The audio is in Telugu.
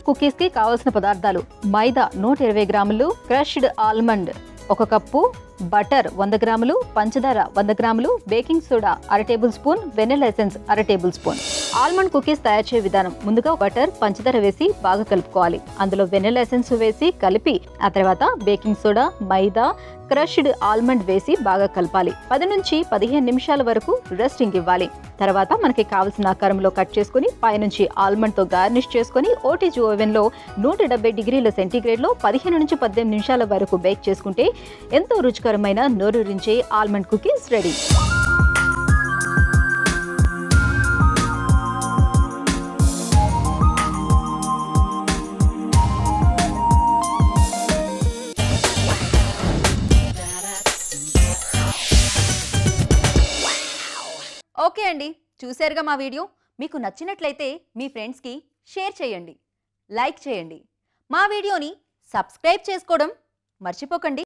కుకీస్ కి కావలసిన పదార్థాలు మైదా నూట ఇరవై గ్రాములు క్రష్డ్ ఆల్మండ్ ఒక కప్పు బటర్ వంద గ్రాములు పంచదార వంద గ్రాములు బేకింగ్ సోడా అర టేబుల్ స్పూన్ వెనిలా ఎసెన్స్ అర టేబుల్ స్పూన్ ఆల్మండ్ కుకీస్ తయారు చేసే విధానం ముందుగా బటర్ పంచదార వేసి బాగా కలుపుకోవాలి అందులో వెనిలా ఎసెన్స్ వేసి కలిపి ఆ తర్వాత బేకింగ్ సోడా మైదా క్రష్డ్ ఆల్మండ్ వేసి బాగా కలపాలి పది నుంచి పదిహేను నిమిషాల వరకు రెస్టింగ్ ఇవ్వాలి తర్వాత మనకి కావలసిన ఆకారంలో కట్ చేసుకుని పైనుంచి ఆల్మండ్ తో గార్నిష్ చేసుకుని ఓటీజీ ఓవెన్ లో నూట డెబ్బై డిగ్రీల సెంటీగ్రేడ్ లో పదిహేను నుంచి పద్దెనిమిది నిమిషాల వరకు బేక్ చేసుకుంటే ఎంతో రుచికరమైన నోరూరించే ఆల్మండ్ కుకీస్ రెడీ ఓకే అండి చూశారుగా మా వీడియో మీకు నచ్చినట్లయితే మీ ఫ్రెండ్స్కి షేర్ చేయండి లైక్ చేయండి మా వీడియోని సబ్స్క్రైబ్ చేసుకోవడం మర్చిపోకండి